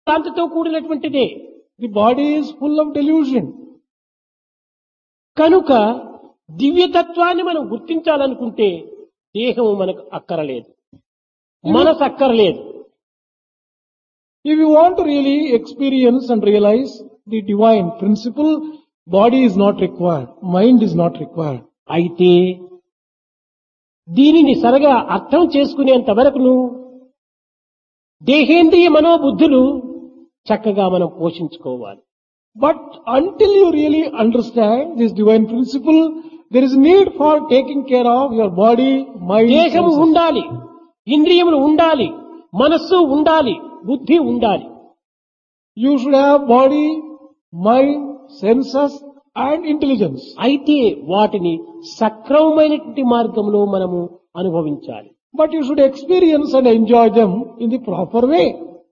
శాంతితో కూడినటువంటిదే The body is full of delusion. కనుక దివ్యతత్వాన్ని మనం గుర్తించాలనుకుంటే దేహము మనకు అక్కరలేదు మనసు అక్కరలేదు If you want to really experience and realize the divine principle, body is not required, mind is not required. అయితే దీనిని సరగా అర్థం చేసుకునేంత వరకును దేహేంద్రియ మనోబుద్ధులు చక్కగా మనం పోషించుకోవాలి But until you really understand this divine principle, there is need for taking care of your body, mind, దేహము senses. ఉండాలి ఇంద్రియములు ఉండాలి మనస్సు ఉండాలి బుద్ధి ఉండాలి You should have body, mind, senses and intelligence. అయితే వాటిని సక్రమమైనటువంటి మార్గంలో మనము అనుభవించాలి But you should experience and enjoy them in the proper way.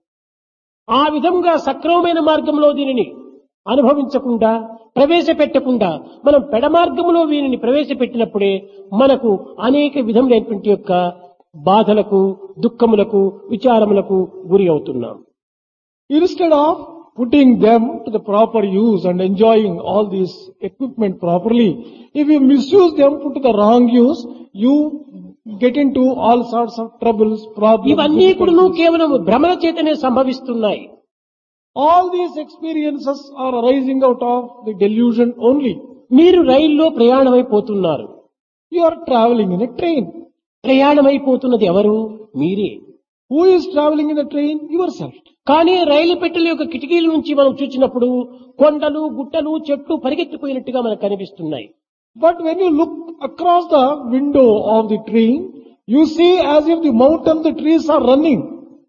ఆ విధంగా సక్రమమైన మార్గంలో దీనిని అనుభవించకుండా ప్రవేశపెట్టకుండా మనం పెడ మార్గంలో వీరిని ప్రవేశపెట్టినప్పుడే మనకు అనేక విధములైనటువంటి యొక్క బాధలకు దుఃఖములకు విచారములకు గురి అవుతున్నాం Instead of putting them to the proper use and enjoying all this equipment properly, if you misuse them, put to the wrong use, you get into all sorts of troubles, problems. ఇవన్నీ కూడాను difficulties. కేవలం భ్రమల చేతనే సంభవిస్తున్నాయి All these experiences are arising out of the delusion only. మీరు రైల్లో ప్రయాణమైపోతున్నారు You are traveling in a train. ప్రయాణమైపోతున్నది ఎవరు మీరే Who is traveling in the train? Yourself. కానీ రైలు పెట్టెల యొక్క కిటికీల నుంచి మనం చూసినప్పుడు కొండలు గుట్టలు చెట్లు పరిగెత్తిపోయినట్టుగా మనకు కనిపిస్తున్నాయి But when you look across the window of the train, you see as if the mountains, the trees are running.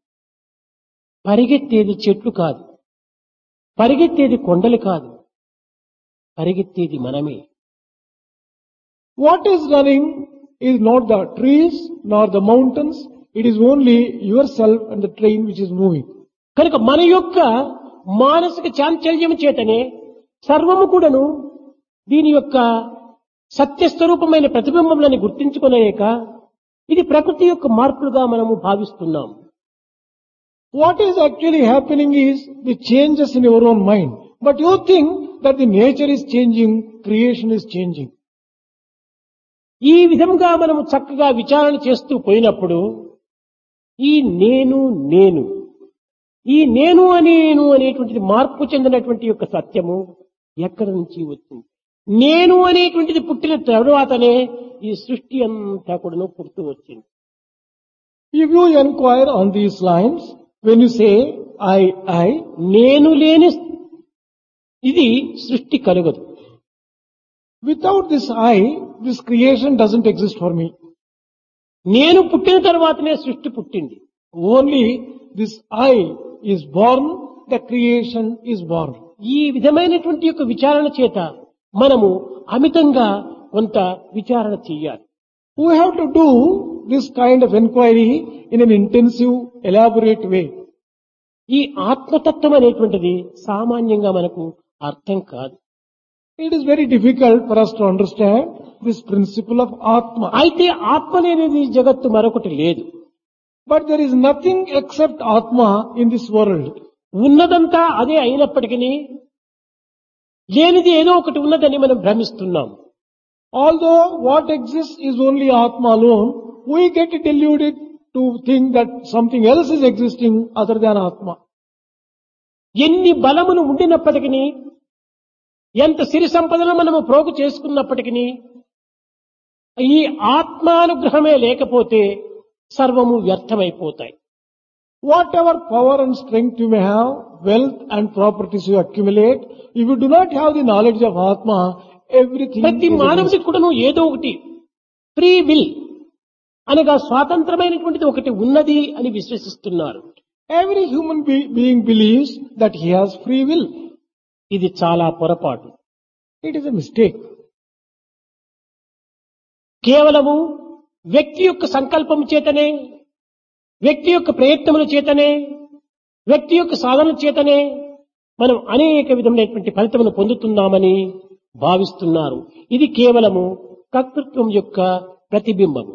పరిగెత్తేది చెట్లు కాదు పరిగెత్తేది కొండలు కాదు పరిగెత్తేది మనమే What is running is not the trees nor the mountains. It is only yourself and the train which is moving. కనుక మన యొక్క మానసిక చాంచల్యం చేతనే సర్వము కూడాను దీని యొక్క సత్యస్వరూపమైన ప్రతిబింబములని గుర్తించుకునేక ఇది ప్రకృతి యొక్క మార్పులుగా మనము భావిస్తున్నాం What is actually happening is the changes in your own mind. But you think that the nature is changing, creation is changing. ఈ విధంగా మనము చక్కగా విచారణ చేస్తూ పోయినప్పుడు ఈ నేను నేను ఈ నేను అని నేను అనేటువంటిది మార్పు చెందినటువంటి యొక్క సత్యము ఎక్కడి నుంచి వచ్చింది నేను అనేటువంటిది పుట్టిన తరువాతనే ఈ సృష్టి అంతా కూడాను పుడుతూ వచ్చింది If you inquire on these lines, when you say I, I, నేను లేని ఇది సృష్టి కలుగదు without this I, this creation doesn't exist for me. నేను పుట్టిన తర్వాతనే సృష్టి పుట్టింది Only this I is born, the creation is born. ఈ విధమైనటువంటి యొక్క విచారణ చేత మనము అమితంగా కొంత విచారణ చెయ్యాలి We have to do this kind of inquiry in an intensive, elaborate way. ఈ ఆత్మతత్వం అనేటువంటిది సామాన్యంగా మనకు అర్థం కాదు It is very difficult for us to understand this principle of Atma. అయితే ఆత్మ లేనిది జగత్తు మరొకటి లేదు But there is nothing except Atma in this world. ఉన్నదంతా అదే అయినప్పటికీ లేనిది ఏదో ఒకటి ఉన్నదని మనం భ్రమిస్తున్నాం Although what exists is only Atma alone, we get deluded to think that something else is existing other than Atma. ఎన్ని బలములు ఉండినప్పటికీ ఎంత సిరి సంపదలు మనము ప్రోగు చేసుకున్నప్పటికీ ఈ ఆత్మానుగ్రహమే లేకపోతే సర్వము వ్యర్థమైపోతాయి Whatever power and strength you may have, wealth and properties you accumulate, if you do not have the knowledge of Atma, everything ప్రతి is a waste. మానవుడికి కూడాను ఏదో ఒకటి ఫ్రీ విల్ అనగా స్వాతంత్రమైనటువంటిది ఒకటి ఉన్నది అని విశ్వసిస్తున్నారు Every human be- being believes that he has free will. ఇది చాలా పొరపాటు It is a mistake. కేవలము వ్యక్తి యొక్క సంకల్పం చేతనే వ్యక్తి యొక్క ప్రయత్నముల చేతనే వ్యక్తి యొక్క సాధన చేతనే మనం అనేక విధమైనటువంటి ఫలితమును పొందుతున్నామని భావిస్తున్నారు ఇది కేవలము కర్తృత్వం యొక్క ప్రతిబింబము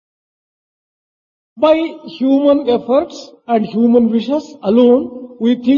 By human efforts and human wishes alone, we think